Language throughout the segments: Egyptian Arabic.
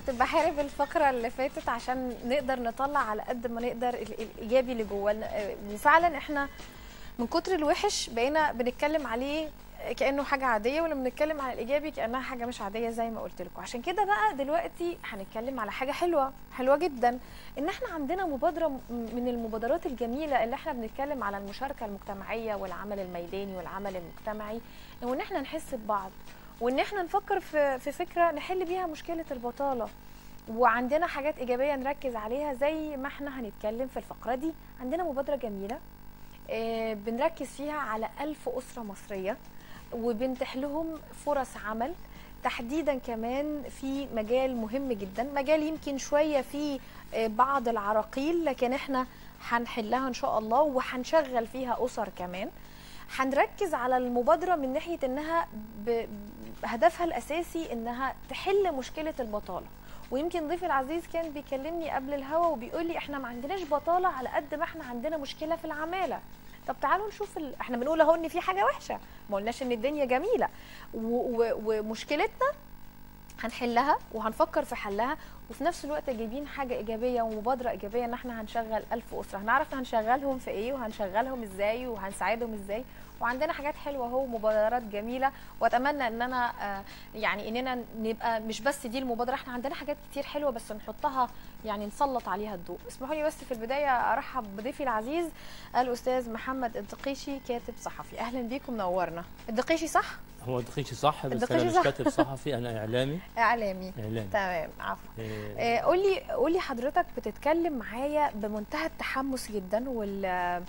كنت بحارب الفقره اللي فاتت عشان نقدر نطلع على قد ما نقدر ال- الايجابي اللي جوانا آه، وفعلا احنا من كتر الوحش بقينا بنتكلم عليه كانه حاجه عاديه ولما بنتكلم على الايجابي كانها حاجه مش عاديه زي ما قلت لكم عشان كده بقى دلوقتي هنتكلم على حاجه حلوه حلوه جدا ان احنا عندنا مبادره م- من المبادرات الجميله اللي احنا بنتكلم على المشاركه المجتمعيه والعمل الميداني والعمل المجتمعي وان احنا نحس ببعض وان احنا نفكر في في فكره نحل بيها مشكله البطاله وعندنا حاجات ايجابيه نركز عليها زي ما احنا هنتكلم في الفقره دي عندنا مبادره جميله آه، بنركز فيها على ألف أسرة مصرية وبنتيح لهم فرص عمل تحديدا كمان في مجال مهم جدا مجال يمكن شوية فيه آه، بعض العراقيل لكن احنا هنحلها ان شاء الله وهنشغل فيها أسر كمان هنركز على المبادرة من ناحية انها ب- هدفها الأساسي انها تحل مشكلة البطالة ويمكن ضيفي العزيز كان بيكلمني قبل الهوا وبيقول لي احنا ما عندناش بطالة على قد ما احنا عندنا مشكلة في العمالة طب تعالوا نشوف ال... احنا بنقول اهو ان في حاجة وحشة ما قلناش ان الدنيا جميلة و... و... ومشكلتنا هنحلها وهنفكر في حلها وفي نفس الوقت جايبين حاجه ايجابيه ومبادره ايجابيه ان احنا هنشغل ألف اسره هنعرف هنشغلهم في ايه وهنشغلهم ازاي وهنساعدهم ازاي وعندنا حاجات حلوه اهو مبادرات جميله واتمنى ان انا آه، يعني اننا نبقى مش بس دي المبادره احنا عندنا حاجات كتير حلوه بس نحطها يعني نسلط عليها الضوء اسمحوا لي بس في البدايه ارحب بضيفي العزيز الاستاذ محمد الدقيشي كاتب صحفي اهلا بيكم منورنا الدقيشي صح هو دقيقي صح بس الدقيقي انا مش صح. كاتب صحفي انا اعلامي اعلامي اعلامي تمام عفوا إيه، آه، قولي قولي حضرتك بتتكلم معايا بمنتهى التحمس جدا وال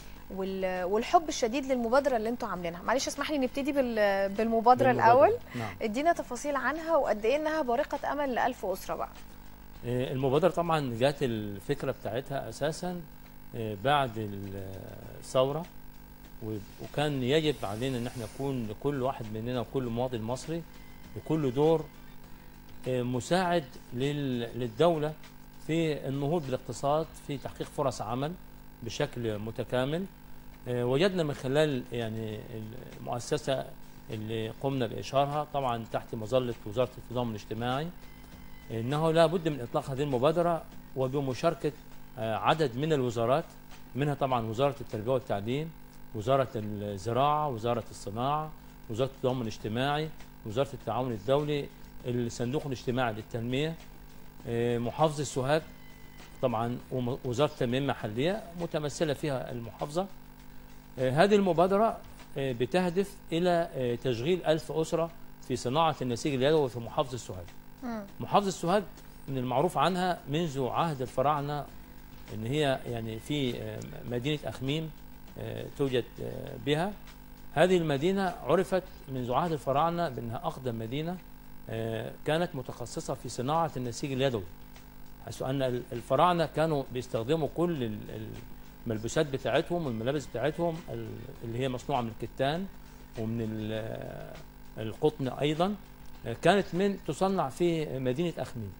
وال والحب الشديد للمبادره اللي انتوا عاملينها معلش اسمح لي نبتدي بال بالمبادره الاول نعم ادينا تفاصيل عنها وقد ايه انها بارقه امل لألف اسره بقى إيه، المبادرة طبعا جات الفكرة بتاعتها أساسا إيه، بعد الثورة و- وكان يجب علينا ان احنا نكون لكل واحد مننا وكل مواطن مصري يكون له دور إيه، مساعد لل- للدولة في النهوض بالاقتصاد في تحقيق فرص عمل بشكل متكامل إيه، وجدنا من خلال يعني المؤسسة اللي قمنا بإشهارها طبعا تحت مظلة وزارة التضامن الاجتماعي انه لا بد من اطلاق هذه المبادره وبمشاركه آه، عدد من الوزارات منها طبعا وزاره التربيه والتعليم وزاره الزراعه وزاره الصناعه وزاره التضامن الاجتماعي وزاره التعاون الدولي الصندوق الاجتماعي للتنميه آه، محافظه سوهاج طبعا وم- وزاره التنميه المحليه متمثله فيها المحافظه آه، هذه المبادره آه، بتهدف الى آه، تشغيل ألف اسره في صناعه النسيج اليدوي في محافظه سوهاج مم. محافظة سوهاج من المعروف عنها منذ عهد الفراعنة ان هي يعني في آه، مدينة اخميم آه، توجد آه، بها هذه المدينة عرفت منذ عهد الفراعنة بانها اقدم مدينة آه، كانت متخصصة في صناعة النسيج اليدوي حيث ان ال- الفراعنة كانوا بيستخدموا كل ال- الملبوسات بتاعتهم والملابس بتاعتهم ال- اللي هي مصنوعة من الكتان ومن ال- آه، القطن ايضا كانت من تصنع في مدينة أخميم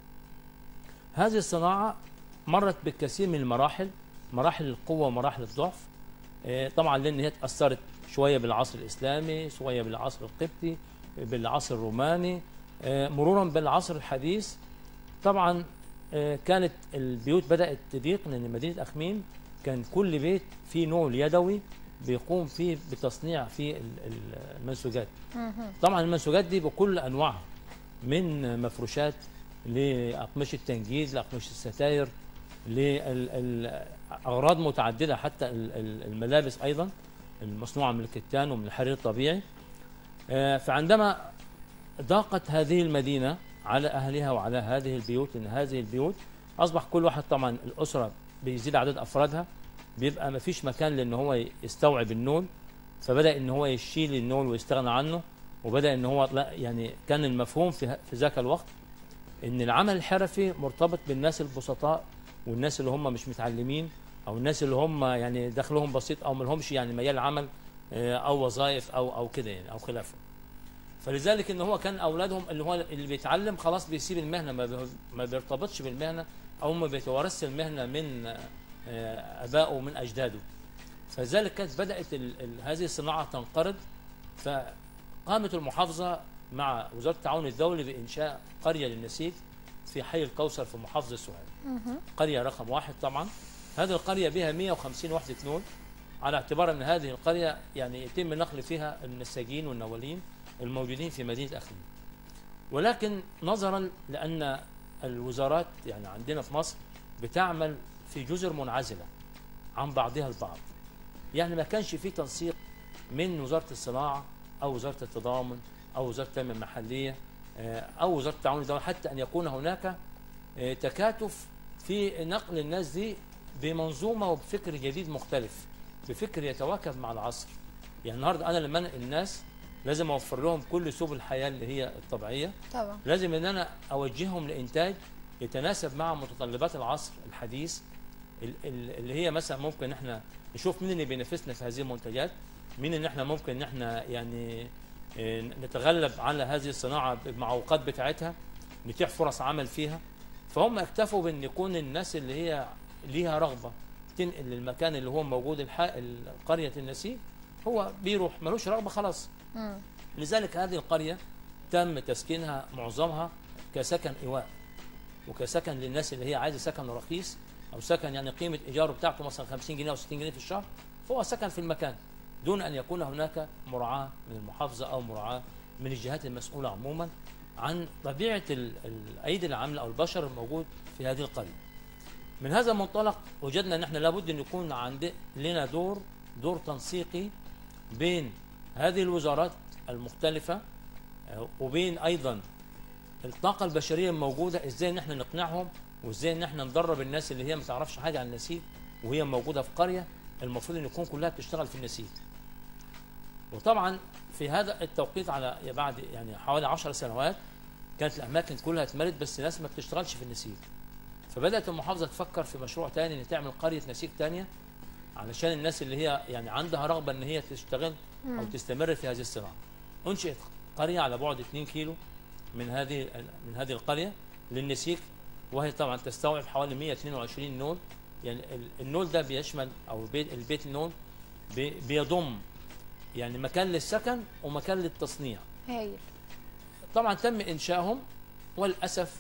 هذه الصناعة مرت بالكثير من المراحل مراحل القوة ومراحل الضعف آه، طبعا لأن هي تأثرت شوية بالعصر الإسلامي شوية بالعصر القبطي بالعصر الروماني آه، مرورا بالعصر الحديث طبعا آه، كانت البيوت بدأت تضيق لأن مدينة أخميم كان كل بيت فيه نوع يدوي بيقوم فيه بتصنيع في ال- ال- المنسوجات مهم. طبعا المنسوجات دي بكل انواعها من مفروشات لاقمشه تنجيد لاقمشه الستاير لاغراض متعدده حتى ال- ال- الملابس ايضا المصنوعه من الكتان ومن الحرير الطبيعي آه، فعندما ضاقت هذه المدينه على اهلها وعلى هذه البيوت لان هذه البيوت اصبح كل واحد طبعا الاسره بيزيد عدد افرادها بيبقى ما فيش مكان لان هو يستوعب النول فبدا ان هو يشيل النول ويستغنى عنه وبدا ان هو لا يعني كان المفهوم في ه- في ذاك الوقت ان العمل الحرفي مرتبط بالناس البسطاء والناس اللي هم مش متعلمين او الناس اللي هم يعني دخلهم بسيط او ما لهمش يعني مجال عمل آه، او وظائف او او كده يعني او خلافه فلذلك ان هو كان اولادهم اللي هو اللي بيتعلم خلاص بيسيب المهنه ما بي- ما بيرتبطش بالمهنه او ما بيتوارثش المهنه من آه، ابائه ومن اجداده فلذلك كانت بدات ال- ال- هذه الصناعه تنقرض فقامت المحافظه مع وزاره التعاون الدولي بانشاء قريه للنسيج في حي الكوثر في محافظه سوهاج مهم. قريه رقم واحد طبعا هذه القريه بها 150 وحده نول على اعتبار ان هذه القريه يعني يتم نقل فيها النساجين والنوالين الموجودين في مدينه اخميم ولكن نظرا لان الوزارات يعني عندنا في مصر بتعمل في جزر منعزله عن بعضها البعض يعني ما كانش في تنسيق من وزاره الصناعه او وزاره التضامن او وزاره التنميه المحليه آه، او وزاره التعاون الدولي حتى ان يكون هناك آه، تكاتف في نقل الناس دي بمنظومه وبفكر جديد مختلف بفكر يتواكب مع العصر يعني النهارده انا لما انقل الناس لازم اوفر لهم كل سبل الحياه اللي هي الطبيعيه طبعا لازم ان انا اوجههم لانتاج يتناسب مع متطلبات العصر الحديث ال- ال- اللي هي مثلا ممكن احنا نشوف مين اللي بينافسنا في هذه المنتجات مين ان احنا ممكن ان احنا يعني آه، نتغلب على هذه الصناعه بالمعوقات بتاعتها نتيح فرص عمل فيها فهم اكتفوا بان يكون الناس اللي هي ليها رغبه تنقل للمكان اللي هو موجود الح... قريه النسيج هو بيروح ملوش رغبه خلاص مم. لذلك هذه القرية تم تسكينها معظمها كسكن إيواء وكسكن للناس اللي هي عايزة سكن رخيص أو سكن يعني قيمة إيجاره بتاعته مثلا 50 جنيه أو 60 جنيه في الشهر فهو سكن في المكان دون أن يكون هناك مراعاة من المحافظة أو مراعاة من الجهات المسؤولة عموما عن طبيعة ال- الأيدي العاملة أو البشر الموجود في هذه القرية من هذا المنطلق وجدنا أن احنا لابد أن يكون عند لنا دور دور تنسيقي بين هذه الوزارات المختلفة آه، وبين أيضا الطاقة البشرية الموجودة إزاي إن احنا نقنعهم وإزاي إن احنا ندرب الناس اللي هي ما تعرفش حاجة عن النسيج وهي موجودة في قرية المفروض إن يكون كلها بتشتغل في النسيج وطبعا في هذا التوقيت على بعد يعني حوالي 10 سنوات كانت الأماكن كلها اتملت بس ناس ما بتشتغلش في النسيج فبدأت المحافظة تفكر في مشروع تاني إن تعمل قرية نسيج تانية علشان الناس اللي هي يعني عندها رغبة إن هي تشتغل أو تستمر في هذه الصناعة أنشئت قرية على بعد 2 كيلو من هذه من هذه القرية للنسيج وهي طبعا تستوعب حوالي 122 نول يعني ال- النول ده بيشمل أو البيت, البيت النول بي- بيضم يعني مكان للسكن ومكان للتصنيع هايل طبعا تم انشائهم وللاسف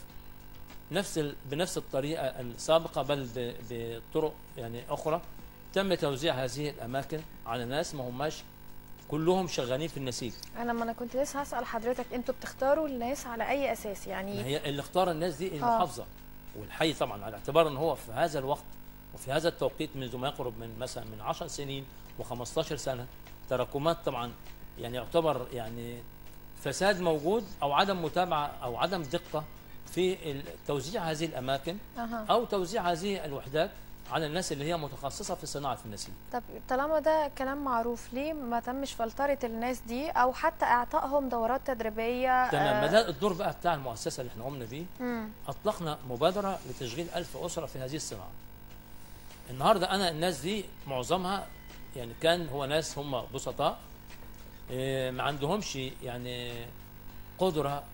نفس ال... بنفس الطريقه السابقه بل ب... بطرق يعني اخرى تم توزيع هذه الاماكن على ناس ما هماش كلهم شغالين في النسيج انا ما انا كنت لسه هسال حضرتك انتوا بتختاروا الناس على اي اساس ما يعني هي اللي اختار الناس دي المحافظه والحي طبعا على اعتبار ان هو في هذا الوقت وفي هذا التوقيت منذ ما يقرب من مثلا من 10 سنين و15 سنه تراكمات طبعا يعني يعتبر يعني فساد موجود او عدم متابعه او عدم دقه في ال- توزيع هذه الاماكن اها او توزيع هذه الوحدات على الناس اللي هي متخصصه في صناعه النسيج طب طالما ده كلام معروف ليه ما تمش فلتره الناس دي او حتى اعطائهم دورات تدريبيه تمام ما آه، ده الدور بقى بتاع المؤسسه اللي احنا قمنا بيه مم. اطلقنا مبادره لتشغيل ألف اسره في هذه الصناعه. النهارده انا الناس دي معظمها يعني كان هو ناس هم بسطاء إيه، ما عندهمش يعني قدره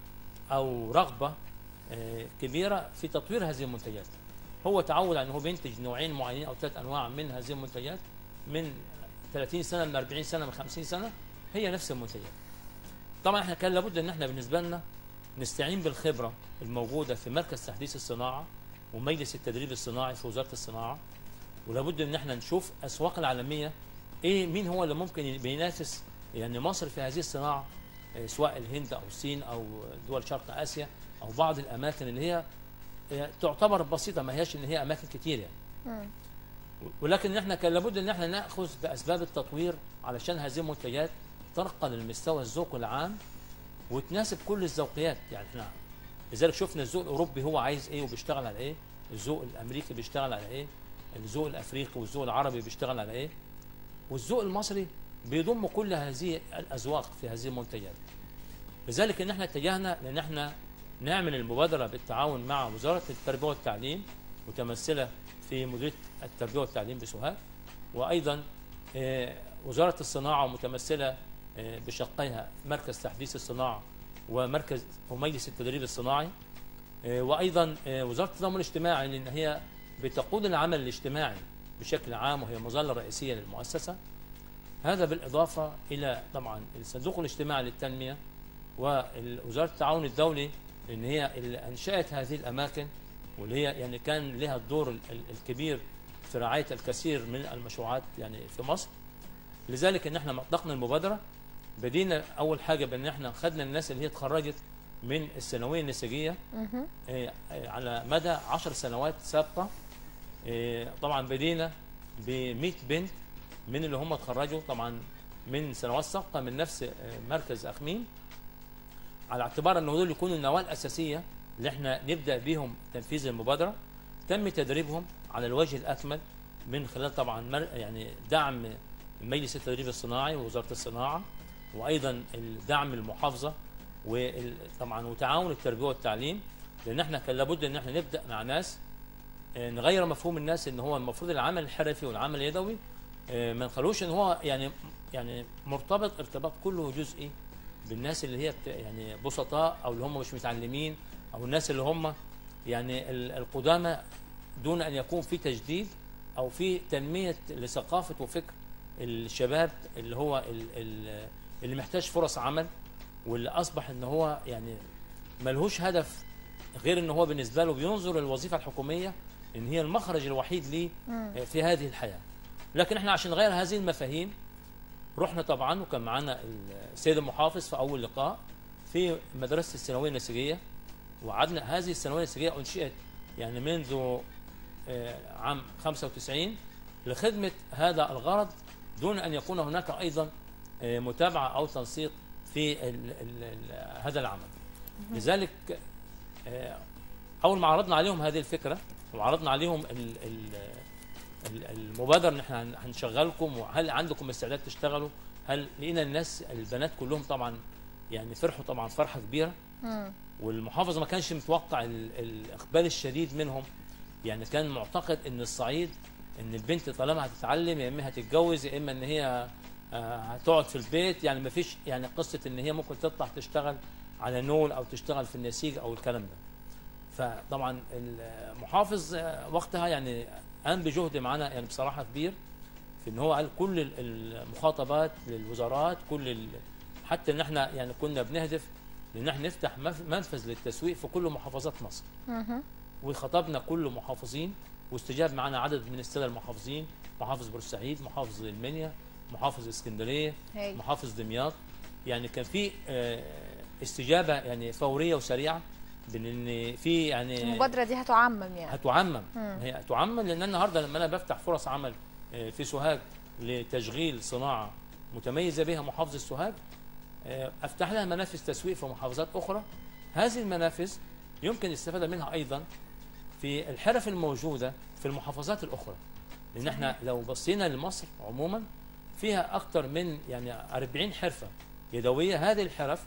او رغبه إيه، كبيره في تطوير هذه المنتجات. هو تعود على ان هو بينتج نوعين معينين او ثلاث انواع من هذه المنتجات من 30 سنه من 40 سنه من 50 سنه هي نفس المنتجات. طبعا احنا كان لابد ان احنا بالنسبه لنا نستعين بالخبرة الموجودة في مركز تحديث الصناعة ومجلس التدريب الصناعي في وزارة الصناعة ولابد ان احنا نشوف اسواق العالمية ايه مين هو اللي ممكن بينافس يعني مصر في هذه الصناعة آه، سواء الهند او الصين او دول شرق اسيا او بعض الاماكن اللي هي آه، تعتبر بسيطة ما هياش ان هي اماكن كتير يعني مم. ولكن احنا كان لابد ان احنا ناخذ باسباب التطوير علشان هذه المنتجات ترقى للمستوى الذوق العام وتناسب كل الذوقيات يعني احنا لذلك شفنا الذوق الاوروبي هو عايز ايه وبيشتغل على ايه الذوق الامريكي بيشتغل على ايه الذوق الافريقي والذوق العربي بيشتغل على ايه والذوق المصري بيضم كل هذه الاذواق في هذه المنتجات لذلك ان احنا اتجهنا لان احنا نعمل المبادره بالتعاون مع وزاره التربيه والتعليم متمثله في مديريه التربيه والتعليم بسوهاج وايضا آه، وزاره الصناعه متمثله آه، بشقيها مركز تحديث الصناعه ومركز ومجلس التدريب الصناعي آه، وايضا آه، وزاره التضامن الاجتماعي لان هي بتقود العمل الاجتماعي بشكل عام وهي مظله رئيسيه للمؤسسه هذا بالاضافه الى طبعا الصندوق الاجتماعي للتنميه ووزاره التعاون الدولي لان هي اللي انشات هذه الاماكن واللي هي يعني كان لها الدور ال- ال- الكبير في رعايه الكثير من المشروعات يعني في مصر لذلك ان احنا اطلقنا المبادره بدينا اول حاجه بان احنا خدنا الناس اللي هي اتخرجت من الثانويه النسيجيه مهم. آه، آه، على مدى عشر سنوات سابقة آه، طبعا بدينا ب 100 بنت من اللي هم اتخرجوا طبعا من سنوات سابقة من نفس آه، مركز أخميم على اعتبار ان دول يكونوا النواة الأساسية اللي احنا نبدأ بيهم تنفيذ المبادرة تم تدريبهم على الوجه الأكمل من خلال طبعا مر- يعني دعم مجلس التدريب الصناعي ووزارة الصناعة وأيضا الدعم المحافظة وطبعا وتعاون التربيه والتعليم لان احنا كان لابد ان احنا نبدا مع ناس آه، نغير مفهوم الناس ان هو المفروض العمل الحرفي والعمل اليدوي آه، ما نخلوش ان هو يعني يعني مرتبط ارتباط كله جزئي بالناس اللي هي بت يعني بسطاء او اللي هم مش متعلمين او الناس اللي هم يعني ال- القدامى دون ان يكون في تجديد او في تنميه لثقافه وفكر الشباب اللي هو ال- ال- اللي محتاج فرص عمل واللي اصبح ان هو يعني ملهوش هدف غير ان هو بالنسبه له بينظر للوظيفه الحكوميه ان هي المخرج الوحيد ليه مم. في هذه الحياه لكن احنا عشان نغير هذه المفاهيم رحنا طبعا وكان معانا السيد المحافظ في اول لقاء في مدرسه الثانويه النسيجيه وعدنا هذه الثانويه النسيجيه انشئت يعني منذ آه، عام 95 لخدمه هذا الغرض دون ان يكون هناك ايضا آه، متابعه او تنسيق في ال ال ال هذا العمل لذلك آه، اول ما عرضنا عليهم هذه الفكره وعرضنا عليهم ال ال ال- المبادره ان احنا هن- هنشغلكم وهل عندكم استعداد تشتغلوا هل لقينا الناس البنات كلهم طبعا يعني فرحوا طبعا فرحه كبيره مم. والمحافظ ما كانش متوقع ال- الاقبال الشديد منهم يعني كان معتقد ان الصعيد ان البنت طالما هتتعلم يا اما هتتجوز يا اما ان هي آه، هتقعد في البيت يعني ما فيش يعني قصه ان هي ممكن تطلع تشتغل على نول او تشتغل في النسيج او الكلام ده فطبعا المحافظ آه، وقتها يعني قام بجهد معانا يعني بصراحه كبير في ان هو قال كل ال- المخاطبات للوزارات كل ال- حتى ان احنا يعني كنا بنهدف لان احنا نفتح مف- منفذ للتسويق في كل محافظات مصر مهم. وخطبنا كل محافظين واستجاب معنا عدد من الساده المحافظين محافظ بورسعيد محافظ المنيا محافظ اسكندريه هاي محافظ دمياط يعني كان في آه، استجابه يعني فوريه وسريعه بان في يعني المبادره دي هتعمم يعني هتعمم مم. هي هتعمم لان النهارده لما انا بفتح فرص عمل آه، في سوهاج لتشغيل صناعه متميزه بها محافظه سوهاج آه، افتح لها منافذ تسويق في محافظات اخرى هذه المنافذ يمكن الاستفاده منها ايضا في الحرف الموجوده في المحافظات الاخرى لان احنا لو بصينا لمصر عموما فيها اكثر من يعني 40 حرفه يدويه هذه الحرف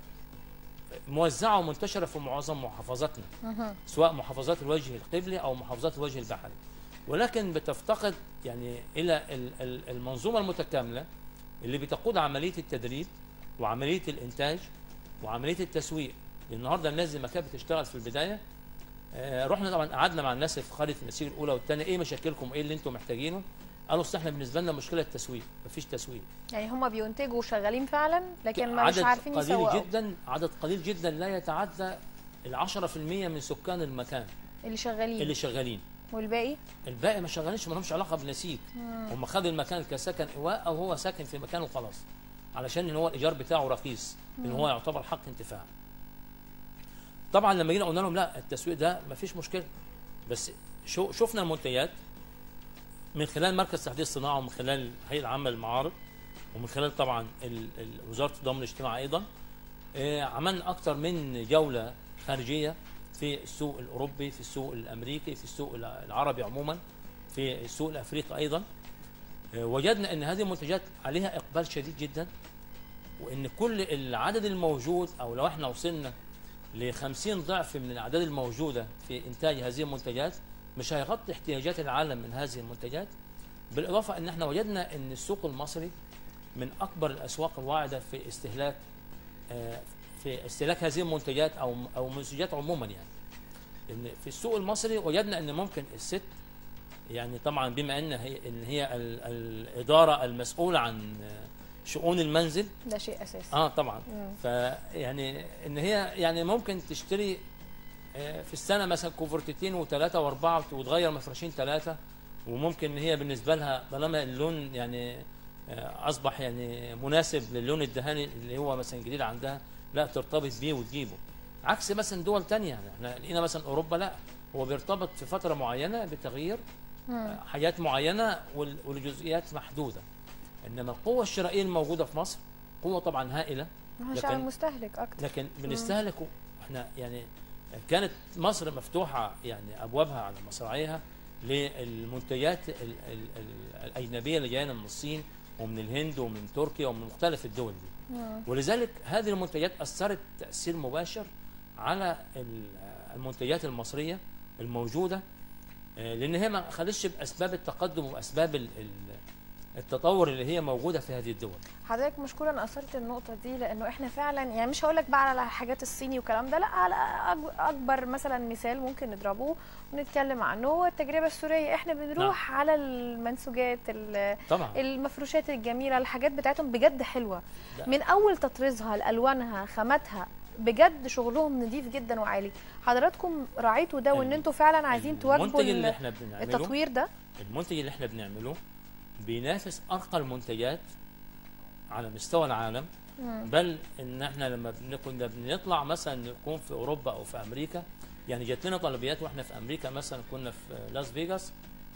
موزعه ومنتشره في معظم محافظاتنا مهم. سواء محافظات الوجه القبلي او محافظات الوجه البحري ولكن بتفتقد يعني الى ال- ال- المنظومه المتكامله اللي بتقود عمليه التدريب وعمليه الانتاج وعمليه التسويق النهارده الناس لما كانت بتشتغل في البدايه آه، رحنا طبعا قعدنا مع الناس في قريه النسيج الاولى والثانيه ايه مشاكلكم ايه اللي انتم محتاجينه قالوا اصل احنا بالنسبه لنا مشكله التسويق مفيش تسويق يعني هم بينتجوا وشغالين فعلا لكن ما مش عدد عارفين قليل يسوقوا جدا عدد قليل جدا لا يتعدى ال 10% من سكان المكان اللي شغالين اللي شغالين والباقي الباقي ما شغالينش ما لهمش علاقه بنسيج هم خدوا المكان كسكن ايواء او هو ساكن في مكانه وخلاص علشان ان هو الايجار بتاعه رخيص ان هو يعتبر حق انتفاع طبعا لما جينا قلنا لهم لا التسويق ده ما فيش مشكله بس شو شفنا المنتجات من خلال مركز تحديث الصناعه ومن خلال هيئه العامه للمعارض ومن خلال طبعا ال- ال- وزاره الضمان الاجتماعي ايضا آه، عملنا اكثر من جوله خارجيه في السوق الاوروبي في السوق الامريكي في السوق الع- العربي عموما في السوق الافريقي ايضا آه، وجدنا ان هذه المنتجات عليها اقبال شديد جدا وان كل العدد الموجود او لو احنا وصلنا ل 50 ضعف من الاعداد الموجوده في انتاج هذه المنتجات مش هيغطي احتياجات العالم من هذه المنتجات بالاضافه ان احنا وجدنا ان السوق المصري من اكبر الاسواق الواعده في استهلاك آه، في استهلاك هذه المنتجات او او منتجات عموما يعني ان في السوق المصري وجدنا ان ممكن الست يعني طبعا بما ان هي ان هي ال- الاداره المسؤوله عن آه، شؤون المنزل ده شيء اساسي اه طبعا مم. فيعني ان هي يعني ممكن تشتري آه، في السنه مثلا كوفرتتين وثلاثه واربعه وتغير مفرشين ثلاثه وممكن هي بالنسبه لها طالما اللون يعني آه، اصبح يعني مناسب للون الدهاني اللي هو مثلا جديد عندها لا ترتبط بيه وتجيبه عكس مثلا دول تانية يعني احنا لقينا مثلا اوروبا لا هو بيرتبط في فتره معينه بتغيير مم. حاجات معينه وال- والجزئيات محدوده انما القوه الشرائيه الموجوده في مصر قوه طبعا هائله هو لكن- شعب مستهلك اكتر لكن بنستهلك احنا يعني كانت مصر مفتوحه يعني ابوابها على مصراعيها للمنتجات ال ال ال الاجنبيه اللي جايه من الصين ومن الهند ومن تركيا ومن مختلف الدول دي مم. ولذلك هذه المنتجات اثرت تاثير مباشر على ال- المنتجات المصريه الموجوده آه، لان هي ما خدتش باسباب التقدم واسباب ال- ال- التطور اللي هي موجوده في هذه الدول حضرتك مشكورا اثرت النقطه دي لانه احنا فعلا يعني مش هقول لك بقى على الحاجات الصيني والكلام ده لا على أج- اكبر مثلا مثال ممكن نضربه ونتكلم عنه هو التجربه السوريه احنا بنروح على المنسوجات ال- طبعا المفروشات الجميله الحاجات بتاعتهم بجد حلوه لا. من اول تطريزها لالوانها خاماتها بجد شغلهم نظيف جدا وعالي حضراتكم راعيتوا ده وان ال- انتوا فعلا عايزين تواجهوا المنتج اللي ال- احنا بنعمله التطوير ده المنتج اللي احنا بنعمله بينافس ارقى المنتجات على مستوى العالم مم. بل ان احنا لما بن- كنا بنطلع مثلا نكون في اوروبا او في امريكا يعني جات لنا طلبيات واحنا في امريكا مثلا كنا في لاس فيجاس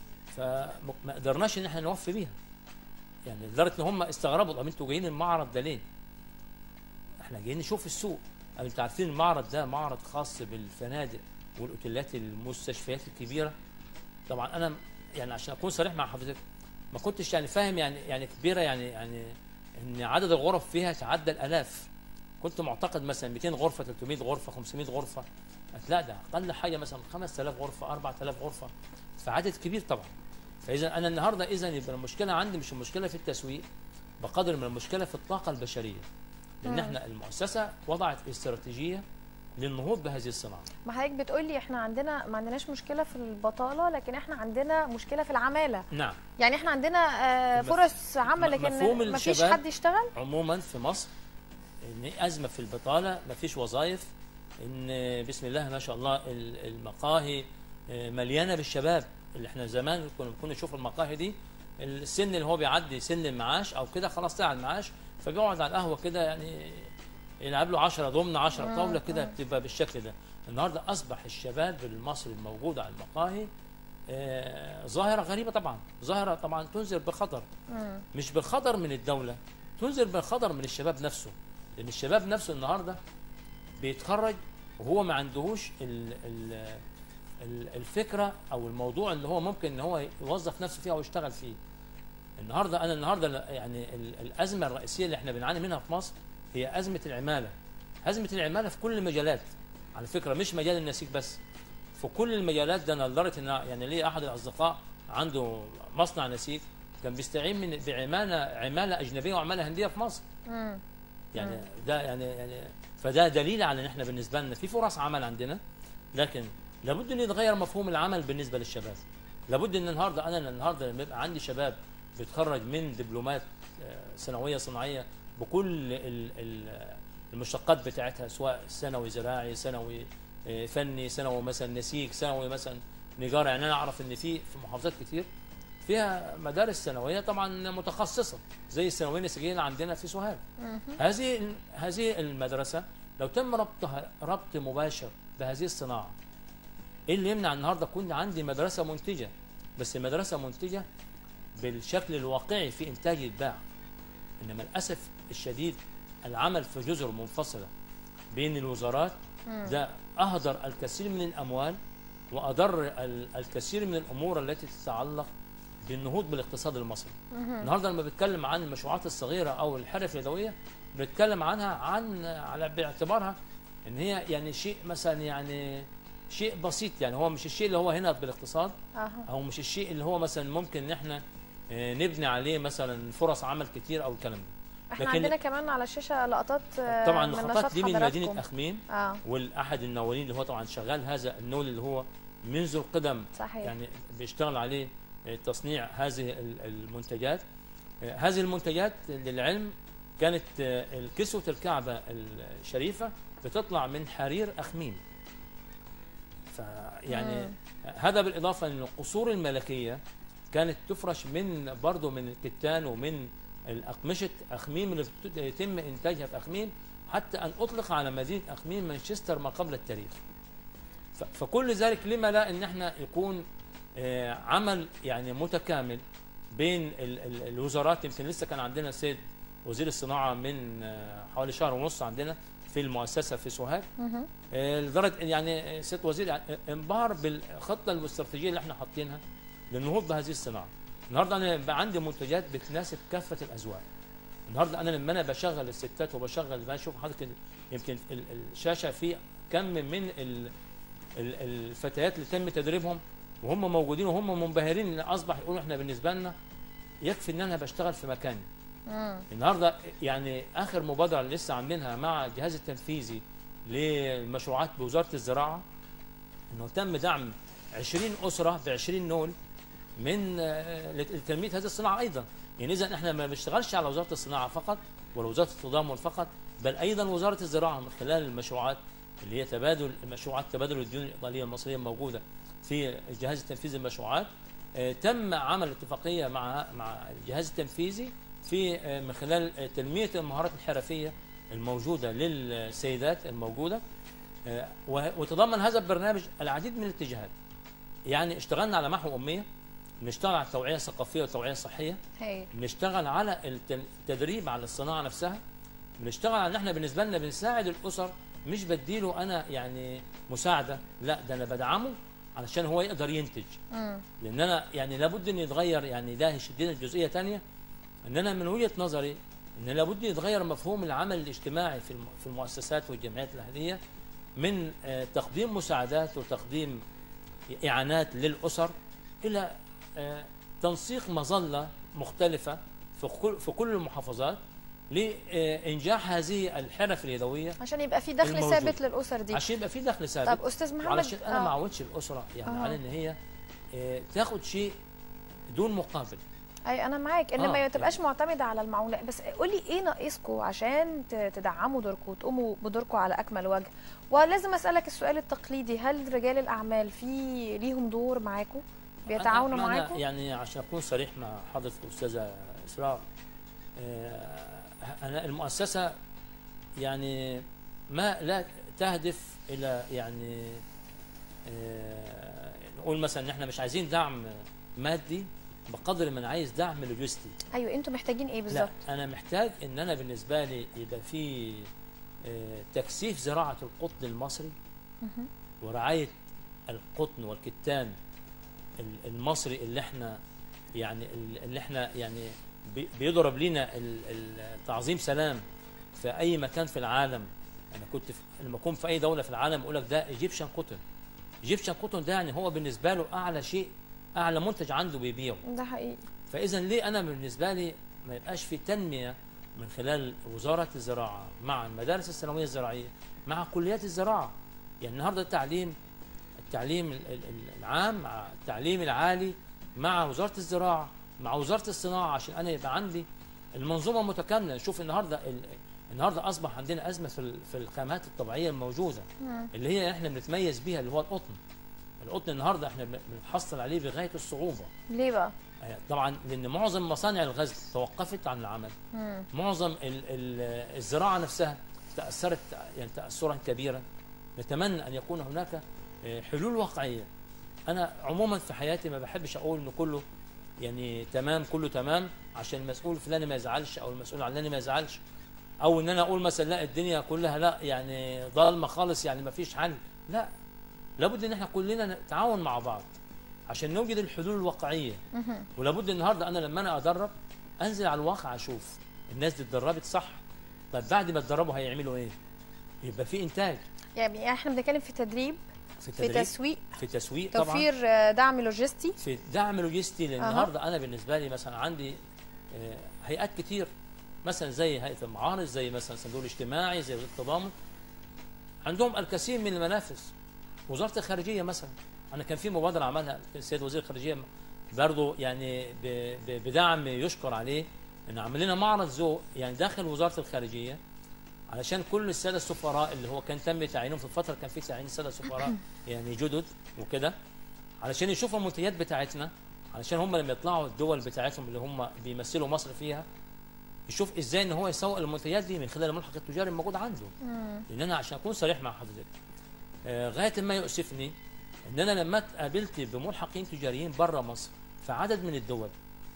فما قدرناش ان احنا نوفي بيها يعني لدرجه ان هم استغربوا طب انتوا جايين المعرض ده ليه؟ احنا جايين نشوف السوق قالوا انتوا عارفين المعرض ده معرض خاص بالفنادق والاوتيلات المستشفيات الكبيره طبعا انا يعني عشان اكون صريح مع حضرتك ما كنتش يعني فاهم يعني يعني كبيره يعني يعني ان عدد الغرف فيها تعدى الالاف كنت معتقد مثلا 200 غرفه 300 غرفه 500 غرفه قلت لا ده اقل حاجه مثلا 5000 غرفه 4000 غرفه فعدد كبير طبعا فاذا انا النهارده اذا يبقى المشكله عندي مش المشكله في التسويق بقدر من المشكله في الطاقه البشريه لان مم. احنا المؤسسه وضعت استراتيجيه للنهوض بهذه الصناعه ما حضرتك بتقولي احنا عندنا ما عندناش مشكله في البطاله لكن احنا عندنا مشكله في العماله نعم يعني احنا عندنا آه، مف- فرص عمل م- مفهوم لكن ما فيش الشباب- حد يشتغل عموما في مصر ان ازمه في البطاله ما فيش وظائف ان بسم الله ما شاء الله ال- المقاهي آه، مليانه بالشباب اللي احنا زمان كنا كنا نشوف المقاهي دي السن اللي هو بيعدي سن المعاش او كده خلاص طلع المعاش فبيقعد على القهوه كده يعني يلعب له 10 ضمن 10 مم، طاوله كده مم. بتبقى بالشكل ده النهارده اصبح الشباب المصري الموجود على المقاهي آه، ظاهره غريبه طبعا ظاهره طبعا تنذر بخطر مم. مش بالخطر من الدولة تنذر بالخطر من الشباب نفسه لأن الشباب نفسه النهاردة بيتخرج وهو ما عندهوش ال ال ال الفكرة أو الموضوع اللي هو ممكن إن هو يوظف نفسه فيه أو يشتغل فيه النهاردة أنا النهاردة ل- يعني ال- الأزمة الرئيسية اللي احنا بنعاني منها في مصر هي أزمة العمالة أزمة العمالة في كل المجالات على فكرة مش مجال النسيج بس في كل المجالات ده أنا لدرجة إن يعني لي أحد الأصدقاء عنده مصنع نسيج كان بيستعين من بعماله عماله اجنبيه وعماله هنديه في مصر مم. يعني مم. ده يعني يعني فده دليل على ان احنا بالنسبه لنا في فرص عمل عندنا لكن لابد ان يتغير مفهوم العمل بالنسبه للشباب لابد ان النهارده انا النهارده لما يبقى عندي شباب بيتخرج من دبلومات آه، ثانويه صناعيه بكل ال- ال- المشتقات بتاعتها سواء ثانوي زراعي ثانوي آه، فني ثانوي مثلا نسيج ثانوي مثلا نجاره يعني انا اعرف ان في في محافظات كتير فيها مدارس ثانويه طبعا متخصصه زي الثانويه النسيجيه اللي عندنا في سوهاج مم. هذه هذه المدرسه لو تم ربطها ربط مباشر بهذه الصناعه ايه اللي يمنع النهارده يكون عندي مدرسه منتجه بس مدرسه منتجه بالشكل الواقعي في انتاج يتباع انما للاسف الشديد العمل في جزر منفصله بين الوزارات مم. ده اهدر الكثير من الاموال واضر ال- الكثير من الامور التي تتعلق بالنهوض بالاقتصاد المصري مم. النهارده لما بتكلم عن المشروعات الصغيره او الحرف اليدويه بنتكلم عنها عن على باعتبارها ان هي يعني شيء مثلا يعني شيء بسيط يعني هو مش الشيء اللي هو هنا بالاقتصاد أها. او مش الشيء اللي هو مثلا ممكن ان احنا آه، نبني عليه مثلا فرص عمل كتير او الكلام ده احنا لكن- عندنا كمان على الشاشه لقطات آه، طبعا من الخطوات نشاط دي من حضراتكم. مدينه اخميم اه والاحد النوالين اللي هو طبعا شغال هذا النول اللي هو منذ القدم صحيح يعني بيشتغل عليه تصنيع هذه ال- المنتجات آه، هذه المنتجات للعلم كانت آه، كسوة الكعبة الشريفة بتطلع من حرير أخميم فيعني هذا بالاضافه ان القصور الملكيه كانت تفرش من برضه من الكتان ومن الاقمشه اخميم اللي بت- يتم انتاجها في اخميم حتى ان اطلق على مدينه اخميم مانشستر ما قبل التاريخ. ف- فكل ذلك لما لا ان احنا يكون آه، عمل يعني متكامل بين ال- ال- الوزارات يمكن لسه كان عندنا السيد وزير الصناعه من آه، حوالي شهر ونص عندنا في المؤسسه في سوهاج مهم. آه، لدرجه إن يعني سيد وزير يعني انبهر بالخطه الاستراتيجيه اللي احنا حاطينها للنهوض بهذه الصناعه. النهارده انا بقى عندي منتجات بتناسب كافه الاذواق. النهارده انا لما انا بشغل الستات وبشغل ما اشوف حضرتك ال- يمكن ال- الشاشه في كم من ال- ال- الفتيات اللي تم تدريبهم وهم موجودين وهم منبهرين ان اصبح يقولوا احنا بالنسبه لنا يكفي ان انا بشتغل في مكاني. مم. النهارده يعني اخر مبادره اللي لسه عاملينها مع الجهاز التنفيذي للمشروعات بوزاره الزراعه انه تم دعم 20 اسره ب 20 نول من آه، لتنميه هذه الصناعه ايضا يعني اذا احنا ما بنشتغلش على وزاره الصناعه فقط ولا وزاره التضامن فقط بل ايضا وزاره الزراعه من خلال المشروعات اللي هي تبادل مشروعات تبادل الديون الايطاليه المصريه الموجوده في الجهاز التنفيذي للمشروعات آه، تم عمل اتفاقيه مع مع الجهاز التنفيذي في آه، من خلال آه، تنميه المهارات الحرفيه الموجوده للسيدات الموجوده آه، و- وتضمن هذا البرنامج العديد من الاتجاهات يعني اشتغلنا على محو اميه بنشتغل على التوعيه الثقافيه والتوعيه الصحيه هاي بنشتغل على الت- التدريب على الصناعه نفسها بنشتغل على ان احنا بالنسبه لنا بنساعد الاسر مش بديله انا يعني مساعده لا ده انا بدعمه علشان هو يقدر ينتج مم. لان انا يعني لابد ان يتغير يعني ده يشدنا الجزئيه ثانيه ان انا من وجهه نظري ان لابد يتغير مفهوم العمل الاجتماعي في الم- في المؤسسات والجمعيات الاهليه من آه، تقديم مساعدات وتقديم اعانات للاسر الى آه، تنسيق مظله مختلفه في كل في كل المحافظات لانجاح هذه الحرف اليدويه عشان يبقى في دخل الموجود. ثابت للاسر دي عشان يبقى في دخل ثابت طب استاذ محمد وعلشان انا آه. ما اعودش الاسره يعني آه. على ان هي آه، تاخد شيء دون مقابل اي انا معاك ان آه، ما تبقاش يعني. معتمده على المعونات بس قولي ايه ناقصكم عشان ت- تدعموا دوركم وتقوموا بدوركم على اكمل وجه ولازم اسالك السؤال التقليدي هل رجال الاعمال في ليهم دور معاكم بيتعاونوا أنا- أنا معاكم يعني عشان اكون صريح مع حضرتك الاستاذه اسراء آه، انا المؤسسه يعني ما لا تهدف الى يعني آه، نقول مثلا ان احنا مش عايزين دعم مادي بقدر ما انا عايز دعم لوجستي ايوه انتوا محتاجين ايه لا بالظبط انا محتاج ان انا بالنسبه لي يبقى في آه، تكثيف زراعه القطن المصري مهم. ورعايه القطن والكتان ال- المصري اللي احنا يعني ال- اللي احنا يعني بي- بيضرب لنا ال- ال- تعظيم سلام في اي مكان في العالم انا كنت في لما اكون في اي دوله في العالم اقول لك ده ايجيبشن كوتن ايجيبشن كوتن ده يعني هو بالنسبه له اعلى شيء اعلى منتج عنده بيبيعه ده حقيقي فاذا ليه انا بالنسبه لي ما يبقاش في تنميه من خلال وزاره الزراعه مع المدارس الثانويه الزراعيه مع كليات الزراعه يعني النهارده التعليم التعليم ال- ال- العام مع التعليم العالي مع وزاره الزراعه مع وزاره الصناعه عشان انا يبقى عندي المنظومه متكامله شوف النهارده ال- النهارده اصبح عندنا ازمه في ال- في الخامات الطبيعيه الموجوده مم. اللي هي احنا بنتميز بيها اللي هو القطن القطن النهارده احنا بن- بنتحصل عليه بغايه الصعوبه ليه بقى آه، طبعا لان معظم مصانع الغزل توقفت عن العمل مم. معظم ال- ال- الزراعه نفسها تاثرت يعني تاثرا كبيرا نتمنى ان يكون هناك آه، حلول واقعيه انا عموما في حياتي ما بحبش اقول ان كله يعني تمام كله تمام عشان المسؤول فلان ما يزعلش او المسؤول علاني ما يزعلش او ان انا اقول مثلا لا الدنيا كلها لا يعني ضالمه خالص يعني ما فيش حل لا لابد ان احنا كلنا نتعاون مع بعض عشان نوجد الحلول الواقعيه مهم. ولابد النهارده انا لما انا ادرب انزل على الواقع اشوف الناس دي اتدربت صح طب بعد ما اتدربوا هيعملوا ايه؟ يبقى في انتاج يعني احنا بنتكلم في تدريب في في تدريب تسويق في تسويق طبعا توفير آه، دعم لوجستي في دعم لوجستي لان أها. النهارده انا بالنسبه لي مثلا عندي آه، هيئات كتير مثلا زي هيئه المعارض زي مثلا صندوق الاجتماعي زي وزاره التضامن عندهم الكثير من المنافذ وزاره الخارجيه مثلا انا كان في مبادره عملها السيد وزير الخارجيه برضه يعني ب- ب- بدعم يشكر عليه ان عمل لنا معرض ذوق يعني داخل وزاره الخارجيه علشان كل الساده السفراء اللي هو كان تم تعيينهم في الفتره كان في تعيين الساده السفراء يعني جدد وكده علشان يشوفوا المنتجات بتاعتنا علشان هم لما يطلعوا الدول بتاعتهم اللي هم بيمثلوا مصر فيها يشوف ازاي ان هو يسوق المنتجات دي من خلال الملحق التجاري الموجود عنده لان انا عشان اكون صريح مع حضرتك آه، غايه ما يؤسفني ان انا لما اتقابلت بملحقين تجاريين بره مصر في عدد من الدول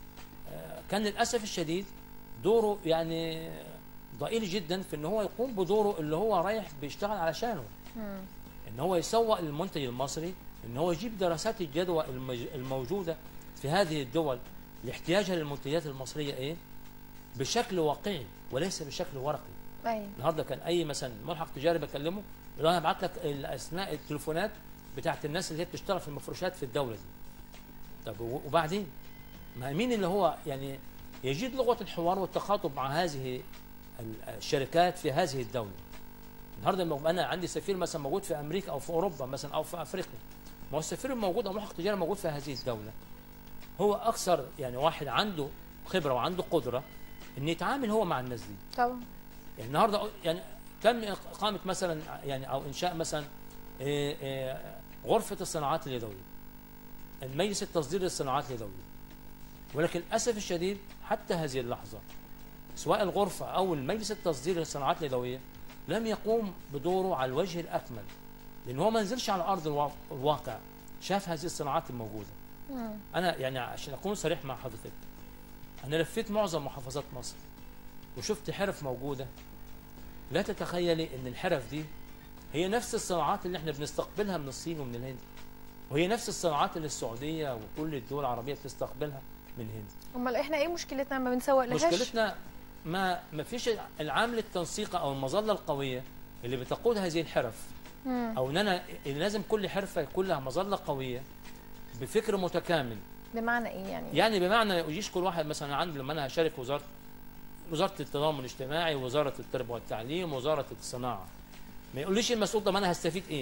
آه، كان للاسف الشديد دوره يعني ضئيل جدا في ان هو يقوم بدوره اللي هو رايح بيشتغل علشانه مم. ان هو يسوق للمنتج المصري ان هو يجيب دراسات الجدوى المج- الموجوده في هذه الدول لاحتياجها للمنتجات المصريه ايه بشكل واقعي وليس بشكل ورقي ايوه النهارده كان اي مثلا ملحق تجاري بكلمه يقول له انا هبعت لك الاسماء التليفونات بتاعت الناس اللي هي بتشتغل في المفروشات في الدوله دي طب و- وبعدين ما مين اللي هو يعني يجيد لغه الحوار والتخاطب مع هذه ال- الشركات في هذه الدوله النهارده لما يبقى انا عندي سفير مثلا موجود في امريكا او في اوروبا مثلا او في افريقيا ما هو السفير الموجود او ملحق تجاري موجود في هذه الدوله هو اكثر يعني واحد عنده خبره وعنده قدره ان يتعامل هو مع الناس دي طبعا يعني النهارده يعني تم اقامه مثلا يعني او انشاء مثلا إيه، إيه، غرفه الصناعات اليدويه المجلس التصدير للصناعات اليدويه ولكن للاسف الشديد حتى هذه اللحظه سواء الغرفه او المجلس التصدير للصناعات اليدويه لم يقوم بدوره على الوجه الاكمل لان هو ما نزلش على ارض الوا- الواقع شاف هذه الصناعات الموجوده مم. انا يعني عشان اكون صريح مع حضرتك انا لفيت معظم محافظات مصر وشفت حرف موجوده لا تتخيلي ان الحرف دي هي نفس الصناعات اللي احنا بنستقبلها من الصين ومن الهند وهي نفس الصناعات اللي السعوديه وكل الدول العربيه بتستقبلها من الهند امال احنا ايه مشكلتنا ما بنسوق لهاش مشكلتنا ما ما فيش العامل التنسيقي او المظله القويه اللي بتقود هذه الحرف مم. او ان انا لازم كل حرفه يكون لها مظله قويه بفكر متكامل بمعنى ايه يعني يعني بمعنى يجيش كل واحد مثلا عندي لما انا هشارك في وزاره وزاره التضامن الاجتماعي وزاره التربيه والتعليم وزاره الصناعه ما يقوليش المسؤول طب انا هستفيد ايه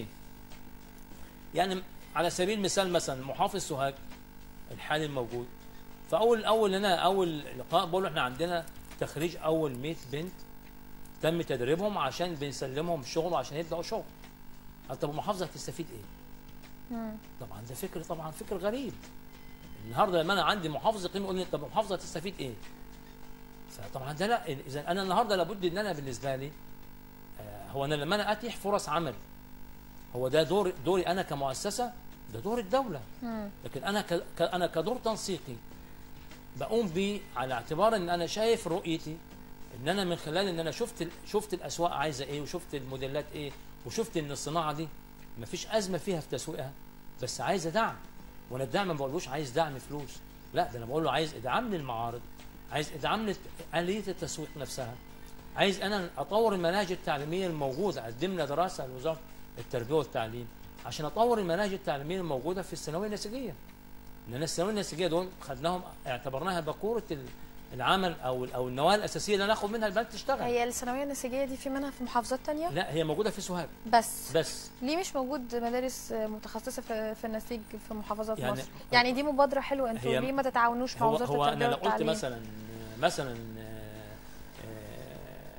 يعني على سبيل المثال مثلا محافظ سوهاج الحالي الموجود فاول اول انا اول لقاء بقول له احنا عندنا تخريج اول 100 بنت تم تدريبهم عشان بنسلمهم شغل عشان يبداوا شغل قال طب المحافظه هتستفيد ايه مم. طبعا ده فكر طبعا فكر غريب النهارده لما انا عندي محافظ اقليمي يقول لي طب المحافظه تستفيد ايه؟ فطبعا ده لا اذا انا النهارده لابد ان انا بالنسبه لي آه، هو انا لما انا اتيح فرص عمل هو ده دور دوري انا كمؤسسه ده دور الدوله مم. لكن انا ك ك- انا كدور تنسيقي بقوم بيه على اعتبار ان انا شايف رؤيتي ان انا من خلال ان انا شفت ال- شفت الاسواق عايزه ايه وشفت الموديلات ايه وشفت ان الصناعه دي مفيش ازمه فيها في تسويقها بس عايزه دعم وانا الدعم ما بقولوش عايز دعم فلوس لا ده انا بقول له عايز ادعام للمعارض عايز ادعام لآلية التسويق نفسها عايز انا اطور المناهج التعليميه الموجوده اقدم لنا دراسه لوزاره التربيه والتعليم عشان اطور المناهج التعليميه الموجوده في الثانويه النسيجيه لان الثانويه النسيجيه دول خدناهم اعتبرناها باكوره ال- العمل او او النواه الاساسيه اللي ناخد منها البنات تشتغل هي الثانويه النسيجيه دي في منها في محافظات تانية لا هي موجوده في سوهاج بس بس ليه مش موجود مدارس متخصصه في في النسيج في محافظات يعني- مصر يعني دي مبادره حلوه انتوا هي- ليه ما تتعاونوش مع هو وزاره هو التربيه انا لو قلت والتعليم مثلا مثلا آه،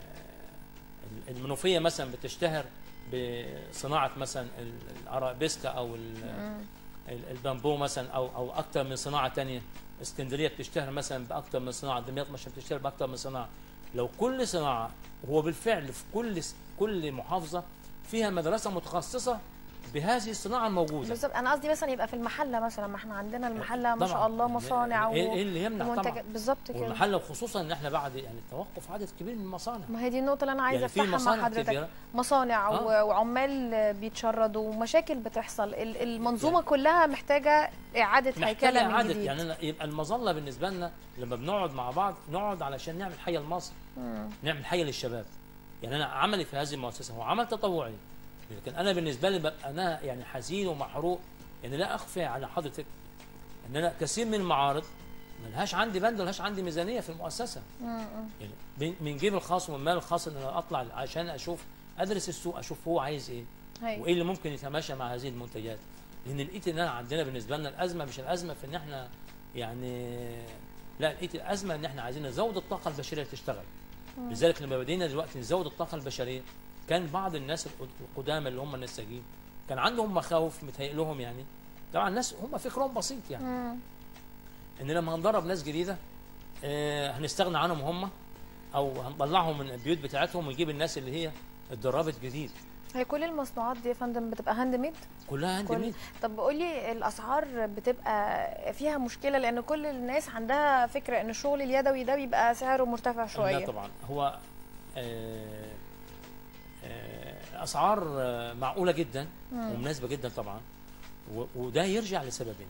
آه، المنوفيه مثلا بتشتهر بصناعه مثلا ال- الارابيسكا او ال- مم. ال- البامبو مثلا او او اكثر من صناعه تانية اسكندريه بتشتهر مثلا باكثر من صناعه دمياط مثلا بتشتهر باكثر من صناعه لو كل صناعه هو بالفعل في كل س- كل محافظه فيها مدرسه متخصصه بهذه الصناعه الموجوده بالظبط انا قصدي مثلا يبقى في المحله مثلا ما احنا عندنا المحله ما طبعاً. شاء الله مصانع ايه إيه اللي يمنع ومنتجات طبعا بالظبط كده والمحل وخصوصا ان احنا بعد يعني توقف عدد كبير من المصانع ما هي دي النقطه اللي انا عايزه يعني في افتحها مع مصانع حضرتك كبيره مصانع آه. و- وعمال بيتشردوا ومشاكل بتحصل ال- المنظومه يعني- كلها محتاجه اعاده محتاجه هيكله من اعاده جديد يعني أنا يبقى المظله بالنسبه لنا لما بنقعد مع بعض نقعد علشان نعمل حي لمصر مم. نعمل حي للشباب يعني انا عملي في هذه المؤسسه هو عمل تطوعي لكن انا بالنسبه لي ببقى انا يعني حزين ومحروق يعني لا اخفي على حضرتك ان انا كثير من المعارض ملهاش عندي بند ملهاش عندي ميزانيه في المؤسسه مم. يعني من- من جيب الخاص ومن مال الخاص ان انا اطلع عشان اشوف ادرس السوق اشوف هو عايز ايه هي. وايه اللي ممكن يتماشى مع هذه المنتجات لان لقيت ان انا عندنا بالنسبه لنا الازمه مش الازمه في ان احنا يعني لا لقيت الازمه ان احنا عايزين نزود الطاقه البشريه اللي تشتغل لذلك لما بدينا دلوقتي نزود الطاقه البشريه كان بعض الناس القد- القدامى اللي هم النساجين كان عندهم مخاوف متهيئ لهم يعني طبعا الناس هم فكرهم بسيط يعني مم. ان لما هندرب ناس جديده آه، هنستغنى عنهم هم او هنطلعهم من البيوت بتاعتهم ونجيب الناس اللي هي اتدربت جديد هي كل المصنوعات دي يا فندم بتبقى هاند ميد كلها هاند كل- ميد طب قولي الاسعار بتبقى فيها مشكله لان كل الناس عندها فكره ان الشغل اليدوي ده بيبقى سعره مرتفع لا شويه طبعا هو آه، آه، اسعار آه، معقوله جدا مم. ومناسبه جدا طبعا و- وده يرجع لسببين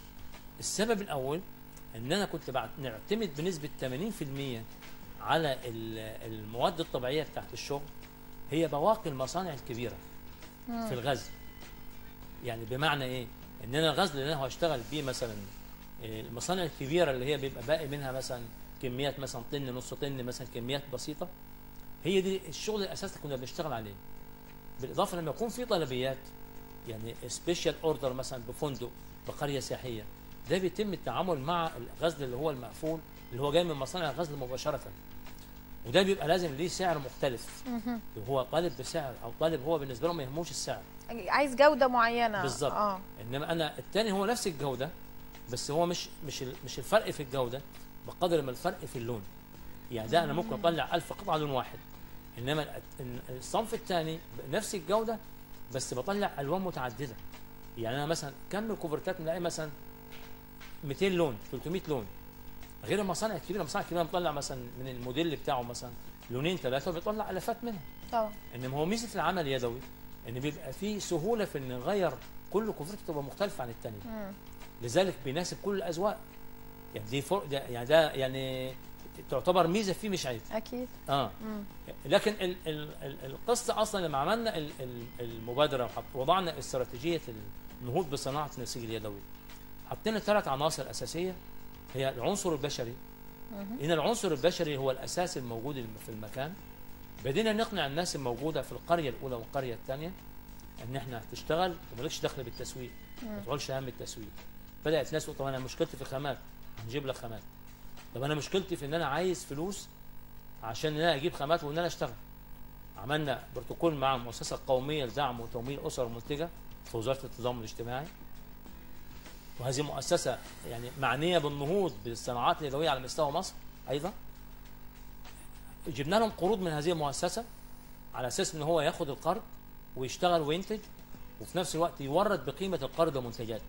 السبب الاول ان انا كنت بعد نعتمد بنسبه 80% على ال- المواد الطبيعيه بتاعت الشغل هي بواقي المصانع الكبيره في الغزل يعني بمعنى ايه ان انا الغزل اللي انا هشتغل بيه مثلا آه، المصانع الكبيره اللي هي بيبقى باقي منها مثلا كميات مثلا طن نص طن مثلا كميات بسيطه هي دي الشغل الاساسي اللي كنا بنشتغل عليه بالاضافه لما يكون في طلبيات يعني سبيشال اوردر مثلا بفندق بقريه سياحيه ده بيتم التعامل مع الغزل اللي هو المقفول اللي هو جاي من مصانع الغزل مباشره وده بيبقى لازم ليه سعر مختلف مهم. هو طالب بسعر او طالب هو بالنسبه له ما يهموش السعر عايز جوده معينه بالظبط. اه انما انا الثاني هو نفس الجوده بس هو مش مش ال- مش الفرق في الجوده بقدر ما الفرق في اللون يعني ده انا ممكن اطلع 1000 قطعه لون واحد انما ال- الصنف الثاني نفس الجوده بس بطلع الوان متعدده يعني انا مثلا كم الكوفرتات نلاقي مثلا 200 لون 300 لون غير المصانع الكبيره المصانع الكبيره بتطلع مثلا من الموديل بتاعه مثلا لونين ثلاثه وبيطلع الافات منها طبعا انما هو ميزه العمل اليدوي ان بيبقى فيه سهوله في ان نغير كل كفرته تبقى مختلفه عن الثانيه مم. لذلك بيناسب كل الاذواق يعني دي فرق ده يعني ده يعني تعتبر ميزه فيه مش عيب اكيد اه مم. لكن ال ال ال القصه اصلا لما عملنا ال ال المبادره وحط وضعنا استراتيجيه النهوض بصناعه النسيج اليدوي حطينا ثلاث عناصر اساسيه هي العنصر البشري مهم. ان العنصر البشري هو الاساس الموجود في المكان بدينا نقنع الناس الموجوده في القريه الاولى والقريه الثانيه ان احنا هتشتغل ومالكش دخل بالتسويق ما تقولش هم التسويق بدات ناس تقول طب انا مشكلتي في الخامات هنجيب لك خامات طب انا مشكلتي في ان انا عايز فلوس عشان ان انا اجيب خامات وان انا اشتغل عملنا بروتوكول مع المؤسسه القوميه لدعم وتمويل الاسر المنتجه في وزاره التضامن الاجتماعي وهذه مؤسسه يعني معنيه بالنهوض بالصناعات اليدويه على مستوى مصر ايضا جبنا لهم قروض من هذه المؤسسه على اساس ان هو ياخد القرض ويشتغل وينتج وفي نفس الوقت يورد بقيمه القرض منتجات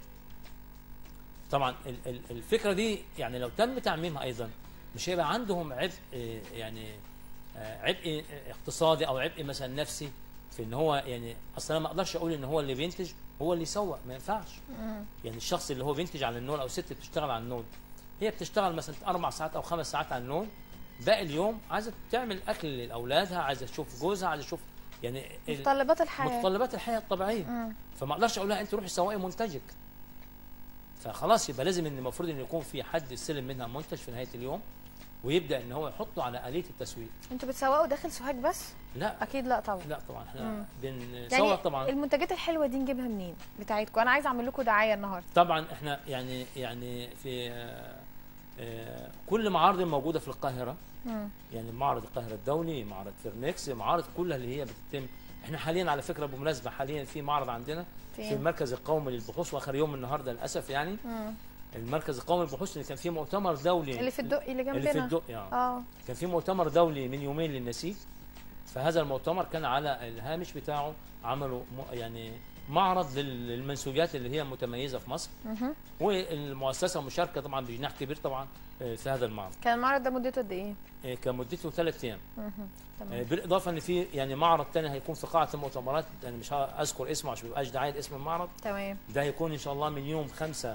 طبعا ال- ال- الفكره دي يعني لو تم تعميمها ايضا مش هيبقى عندهم عبء آه، يعني آه، عبء آه، اقتصادي او عبء مثلا نفسي في ان هو يعني اصلا انا ما اقدرش اقول ان هو اللي بينتج هو اللي يسوق ما ينفعش مم. يعني الشخص اللي هو بينتج على النول او الست بتشتغل على النول هي بتشتغل مثلا اربع ساعات او خمس ساعات على النول باقي اليوم عايزه تعمل اكل لاولادها عايزه تشوف جوزها عايزه تشوف يعني ال- متطلبات الحياه متطلبات الحياه الطبيعيه مم. فما اقدرش اقول لها انت روحي سوقي منتجك فخلاص يبقى لازم ان المفروض ان يكون في حد يستلم منها منتج في نهايه اليوم ويبدا ان هو يحطه على اليه التسويق انتوا بتسوقوا داخل سوهاج بس لا اكيد لا طبعا لا طبعا احنا مم. بنسوق يعني طبعا المنتجات الحلوه دي نجيبها منين بتاعتكم انا عايزه اعمل لكم دعايه النهارده طبعا احنا يعني يعني في آه، آه، كل معارض موجوده في القاهره مم. يعني معرض القاهره الدولي معرض فيرنكس معارض كلها اللي هي بتتم احنا حاليا على فكره بالمناسبه حاليا في معرض عندنا في فين المركز القومي للبحوث واخر يوم النهارده للاسف يعني مم. المركز القومي للبحوث اللي كان فيه مؤتمر دولي اللي في الدقي اللي جنبنا اللي في الدقي اه اه كان في مؤتمر دولي من يومين للنسيج فهذا المؤتمر كان على الهامش بتاعه عملوا م- يعني معرض لل- للمنسوجات اللي هي متميزه في مصر مهم. والمؤسسه مشاركه طبعا بجناح كبير طبعا آه، في هذا المعرض كان المعرض ده مدته قد ايه آه، كان مدته ثلاث ايام مهم. آه، تمام بالاضافه ان في يعني معرض ثاني هيكون في قاعه المؤتمرات يعني مش هذكر اسمه عشان ما يبقاش دعايه اسم المعرض تمام ده هيكون ان شاء الله من يوم 5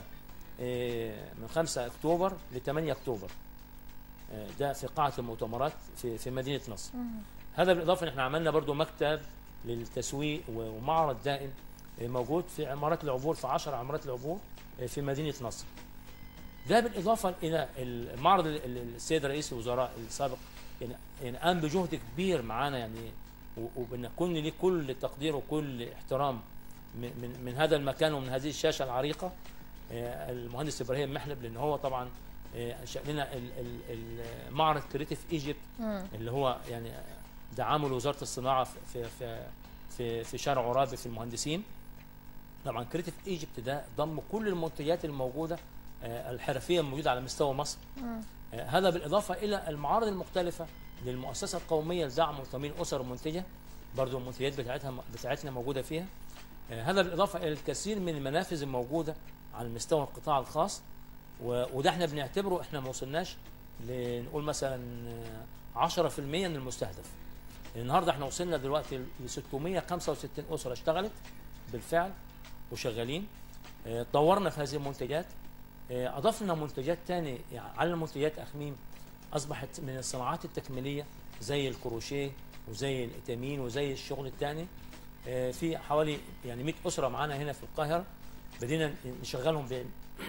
من 5 اكتوبر ل 8 اكتوبر آه، ده في قاعه المؤتمرات في في مدينه نصر مهم. هذا بالاضافه ان احنا عملنا برضو مكتب للتسويق ومعرض دائم آه، موجود في عمارات العبور في 10 عمارات العبور آه، في مدينه نصر ده بالاضافه الى المعرض ال- ال- السيد رئيس الوزراء السابق يعني يعني قام بجهد كبير معانا يعني و- وبنكون ليه كل تقدير وكل احترام من من من هذا المكان ومن هذه الشاشه العريقه آه، المهندس ابراهيم محلب لان هو طبعا آه، انشا لنا ال- ال- المعرض كريتيف ايجيبت مم. اللي هو يعني دعمه لوزاره الصناعه في في في في, في شارع عرابي في المهندسين طبعا كريتيف ايجيبت ده ضم كل المنتجات الموجوده آه، الحرفيه الموجوده على مستوى مصر مم. آه، هذا بالاضافه الى المعارض المختلفه للمؤسسه القوميه لدعم وتمويل الاسر المنتجه برضو المنتجات بتاعتها بتاعتنا موجوده فيها آه، هذا بالاضافه الى الكثير من المنافذ الموجوده على مستوى القطاع الخاص و- وده احنا بنعتبره احنا ما وصلناش لنقول مثلا آه، 10% من المستهدف النهارده احنا وصلنا دلوقتي ل 665 اسره اشتغلت بالفعل وشغالين آه، طورنا في هذه المنتجات آه، اضفنا منتجات تاني يعني على المنتجات اخميم اصبحت من الصناعات التكميليه زي الكروشيه وزي الاتامين وزي الشغل التاني آه، في حوالي يعني 100 اسره معانا هنا في القاهره بدينا نشغلهم ب...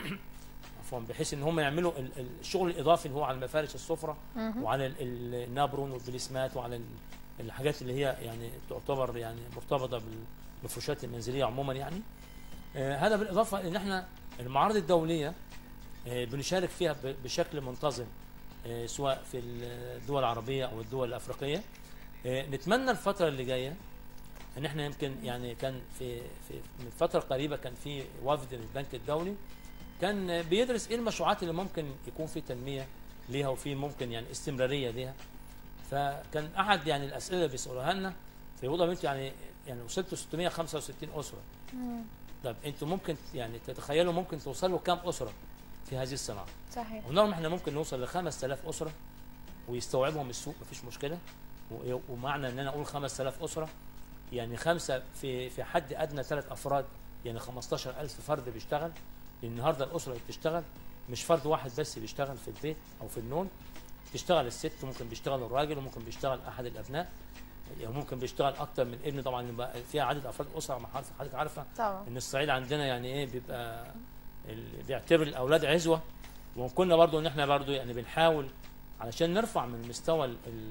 عفوا بحيث ان هم يعملوا ال- ال- الشغل الاضافي اللي هو على مفارش السفره مهم. وعلى ال- ال- النابرون والبليسمات وعلى ال- الحاجات اللي هي يعني تعتبر يعني مرتبطه بالمفروشات المنزليه عموما يعني آه، هذا بالاضافه ان احنا المعارض الدوليه آه، بنشارك فيها ب- بشكل منتظم آه، سواء في الدول العربيه او الدول الافريقيه آه، نتمنى الفتره اللي جايه ان احنا يمكن يعني كان في في من فتره قريبه كان في وفد البنك الدولي كان بيدرس ايه المشروعات اللي ممكن يكون في تنميه ليها وفي ممكن يعني استمراريه ليها فكان احد يعني الاسئله اللي بيسالوها لنا في وضع بنت يعني يعني وصلتوا 665 اسره مم. طب انتوا ممكن يعني تتخيلوا ممكن توصلوا كام اسره في هذه الصناعه صحيح قلنا لهم احنا ممكن نوصل ل 5000 اسره ويستوعبهم السوق مفيش مشكله و- ومعنى ان انا اقول 5000 اسره يعني خمسه في في حد ادنى ثلاث افراد يعني 15000 فرد بيشتغل لان النهارده الاسره اللي بتشتغل مش فرد واحد بس بيشتغل في البيت او في النون بتشتغل الست ممكن بيشتغل الراجل وممكن بيشتغل احد الابناء يعني ممكن بيشتغل اكتر من ابن طبعا يبقى فيها عدد افراد اسره ما حضرتك- حضرتك عارفه طبعا ان الصعيد عندنا يعني ايه بيبقى ال- بيعتبر الاولاد عزوه وكنا برضو ان احنا برضو يعني بنحاول علشان نرفع من مستوى ال ال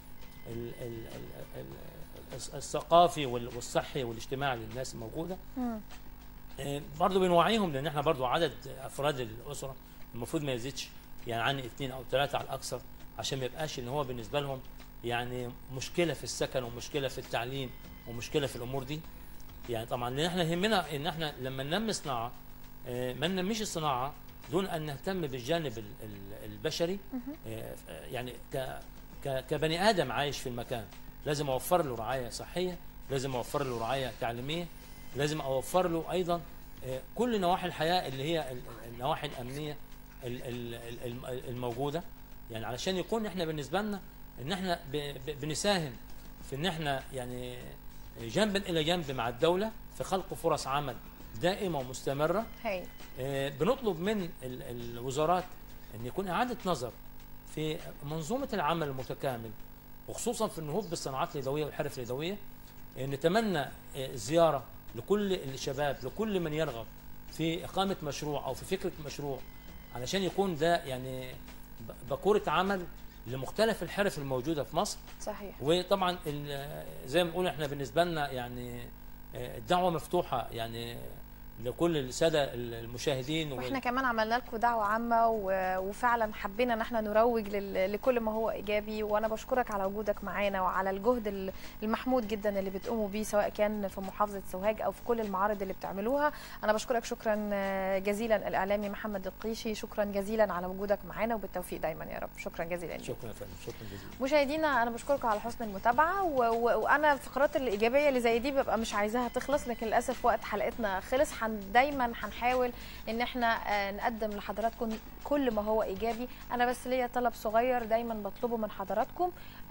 ال ال ال ال الثقافي وال- والصحي والاجتماعي للناس الموجوده مم. آه، برضو بنوعيهم لان احنا برضو عدد افراد الاسره المفروض ما يزيدش يعني عن اثنين او ثلاثه على الاكثر عشان ما يبقاش ان هو بالنسبه لهم يعني مشكله في السكن ومشكله في التعليم ومشكله في الامور دي يعني طبعا لان احنا يهمنا ان احنا لما ننمي صناعه آه، ما ننميش الصناعه دون ان نهتم بالجانب ال- ال- البشري آه، يعني ك ك- كبني ادم عايش في المكان لازم اوفر له رعايه صحيه لازم اوفر له رعايه تعليميه لازم اوفر له ايضا آه، كل نواحي الحياه اللي هي ال- ال- النواحي الامنيه ال- ال- ال- ال- الموجوده يعني علشان يكون احنا بالنسبه لنا ان احنا ب- ب- بنساهم في ان احنا يعني جنبا الى جنب مع الدوله في خلق فرص عمل دائمه ومستمره هاي آه، بنطلب من ال- الوزارات ان يكون اعاده نظر في منظومه العمل المتكامل وخصوصا في النهوض بالصناعات اليدويه والحرف اليدويه آه، نتمنى آه، زياره لكل الشباب لكل من يرغب في اقامه مشروع او في فكره مشروع علشان يكون ده يعني ب- باكوره عمل لمختلف الحرف الموجوده في مصر صحيح وطبعا ال- زي ما بنقول احنا بالنسبه لنا يعني آه، الدعوه مفتوحه يعني لكل الساده المشاهدين وال- واحنا كمان عملنا لكم دعوه عامه و- وفعلا حبينا ان احنا نروج لل- لكل ما هو ايجابي وانا بشكرك على وجودك معانا وعلى الجهد ال- المحمود جدا اللي بتقوموا بيه سواء كان في محافظه سوهاج او في كل المعارض اللي بتعملوها انا بشكرك شكرا جزيلا الاعلامي محمد القيشي شكرا جزيلا على وجودك معانا وبالتوفيق دايما يا رب شكرا جزيلا ليك. شكرا يا فندم شكرا جزيلا مشاهدينا انا بشكركم على حسن المتابعه و... و... وانا الفقرات الايجابيه اللي زي دي ببقى مش عايزاها تخلص لكن للاسف وقت حلقتنا خلص حن... دايما هنحاول ان احنا آه، نقدم لحضراتكم كل ما هو ايجابي انا بس ليا طلب صغير دايما بطلبه من حضراتكم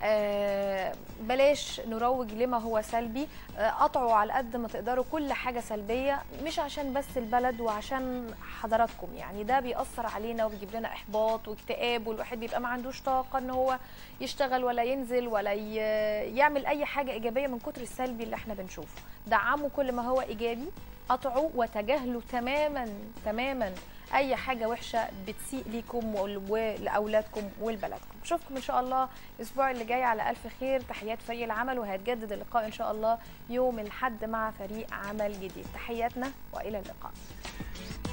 آه، بلاش نروج لما هو سلبي آه، قطعوا على قد ما تقدروا كل حاجه سلبيه مش عشان بس البلد وعشان حضراتكم يعني ده بيأثر علينا وبيجيب لنا احباط واكتئاب والواحد بيبقى ما عندوش طاقه ان هو يشتغل ولا ينزل ولا ي- يعمل اي حاجه ايجابيه من كتر السلبي اللي احنا بنشوفه دعموا كل ما هو ايجابي قطعوا وتجاهلوا تماما تماما اي حاجه وحشه بتسيء ليكم وال- ولاولادكم ولبلدكم اشوفكم ان شاء الله الاسبوع اللي جاي على الف خير تحيات فريق العمل وهيتجدد اللقاء ان شاء الله يوم الاحد مع فريق عمل جديد تحياتنا والى اللقاء